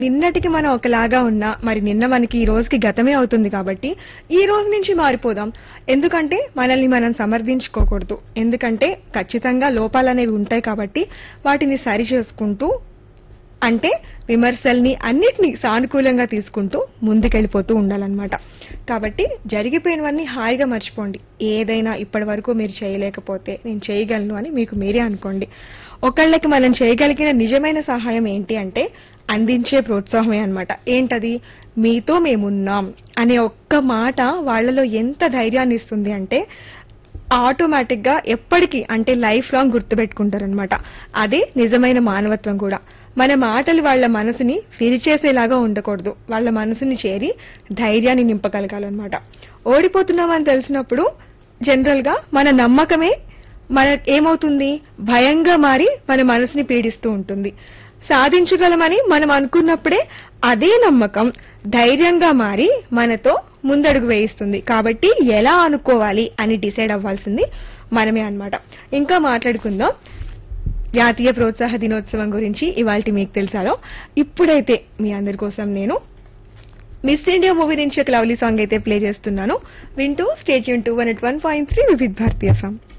నిన్నటికి మనం ఒకలాగా ఉన్నా మరి నిన్న మనకి ఈ రోజుకి గతమే అవుతుంది కాబట్టి ఈ రోజు నుంచి మారిపోదాం ఎందుకంటే మనల్ని మనం సమర్థించుకోకూడదు ఎందుకంటే ఖచ్చితంగా లోపాలు అనేవి ఉంటాయి కాబట్టి వాటిని సరి చేసుకుంటూ అంటే విమర్శల్ని అన్నిటినీ సానుకూలంగా తీసుకుంటూ ముందుకెళ్ళిపోతూ ఉండాలన్నమాట కాబట్టి జరిగిపోయినవన్నీ హాయిగా మర్చిపోండి ఏదైనా ఇప్పటి వరకు మీరు చేయలేకపోతే నేను చేయగలను అని మీకు మీరే అనుకోండి ఒకళ్ళకి మనం చేయగలిగిన నిజమైన సహాయం ఏంటి అంటే అందించే ప్రోత్సాహమే అన్నమాట ఏంటది మీతో మేమున్నాం అనే ఒక్క మాట వాళ్ళలో ఎంత ధైర్యాన్ని ఇస్తుంది అంటే ఆటోమేటిక్ గా ఎప్పటికీ అంటే లైఫ్ లాంగ్ గుర్తుపెట్టుకుంటారనమాట అదే నిజమైన మానవత్వం కూడా మన మాటలు వాళ్ళ మనసుని విరిచేసేలాగా ఉండకూడదు వాళ్ళ మనసుని చేరి ధైర్యాన్ని నింపగలగాలన్నమాట ఓడిపోతున్నామని తెలిసినప్పుడు జనరల్ గా మన నమ్మకమే మన ఏమవుతుంది భయంగా మారి మన మనసుని పీడిస్తూ ఉంటుంది సాధించగలమని మనం అనుకున్నప్పుడే అదే నమ్మకం ధైర్యంగా మారి మనతో ముందడుగు వేయిస్తుంది కాబట్టి ఎలా అనుకోవాలి అని డిసైడ్ అవ్వాల్సింది మనమే అన్నమాట ఇంకా మాట్లాడుకుందాం జాతీయ ప్రోత్సాహ దినోత్సవం గురించి ఇవాళ మీకు తెలుసాలో ఇప్పుడైతే మీ అందరి కోసం నేను మిస్ ఇండియా మూవీ నుంచి ఒక లవ్లీ సాంగ్ అయితే ప్లే చేస్తున్నాను వింటూ స్టేట్ యూన్ two one eight one point three Vividh Bharatiya FM